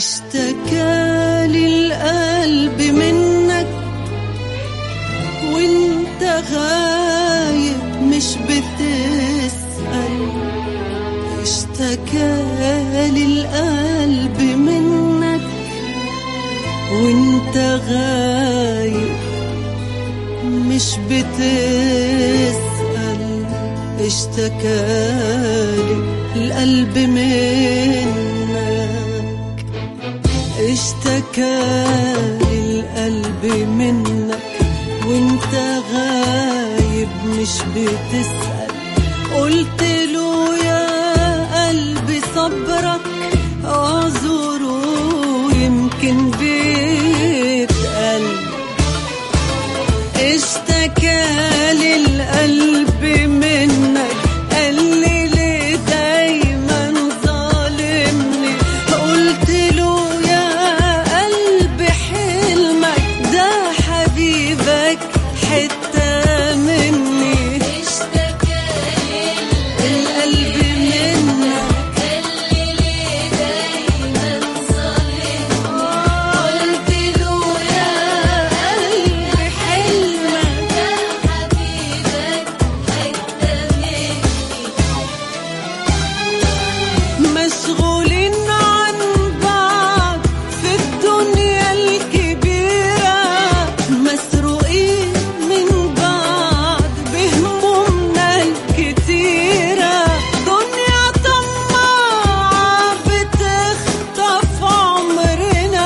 اشتكى للقلب منك وانت غايب مش بتسأل اشتكى للقلب منك وانت غايب مش بتسأل اشتكى القلب منك اشتكى للقلب منك وانت غايب مش بتسأل قلت له يا قلبي صبرك اعذره يمكن بيتقل اشتكى للقلب منك قال لي ليه دايما ظالمني قلت له يا قلبي حلمك ده حبيبك حتة مني اشتكى القلب منك اللي ليه دايما ظالمني قلت له يا قلبي حلمك ده حبيبك حتة مني مشغولين عن بعض في الدنيا الكبيرة مسروقين من بعض بهمومنا الكتيرة دنيا طماعة بتخطف عمرنا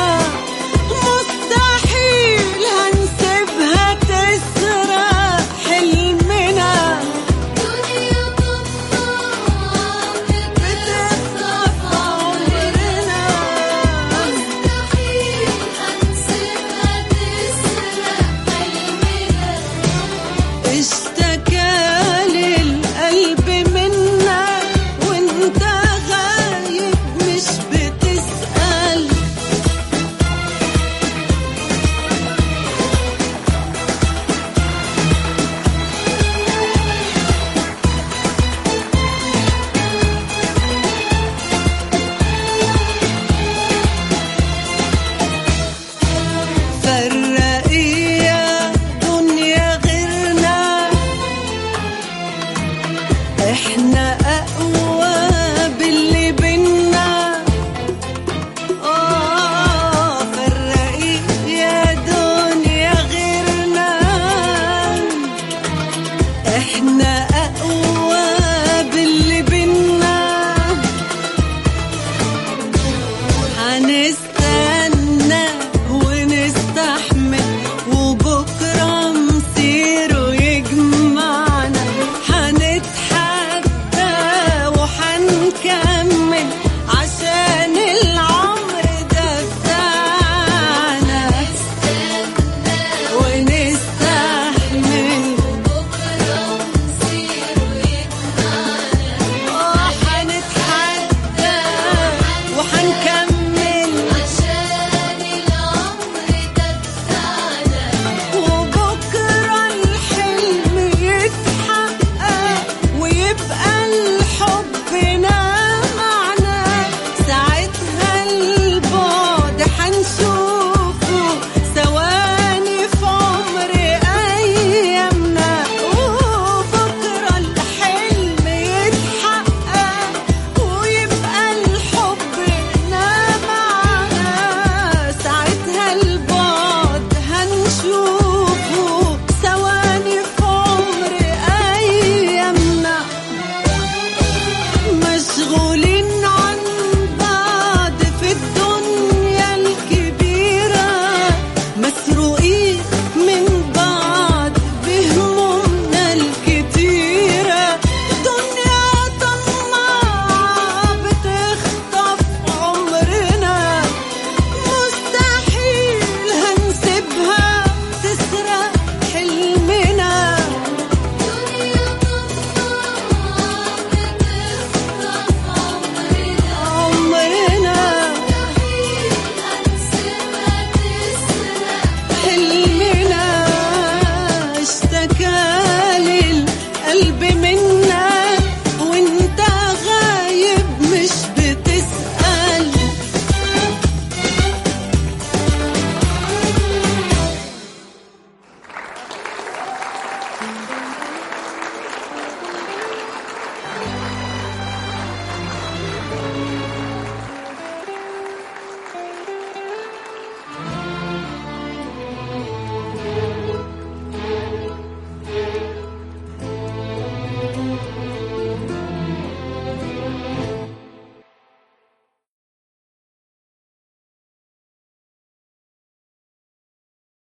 مستحيل هنسيبها تسرق حلمنا دنيا طماعة بتخطف عمرنا مستحيل هنسيبها تسرق حلمنا اشتكى للقلب منك وانت غايب مش بتسأل فرقي يا دنيا غيرنا احنا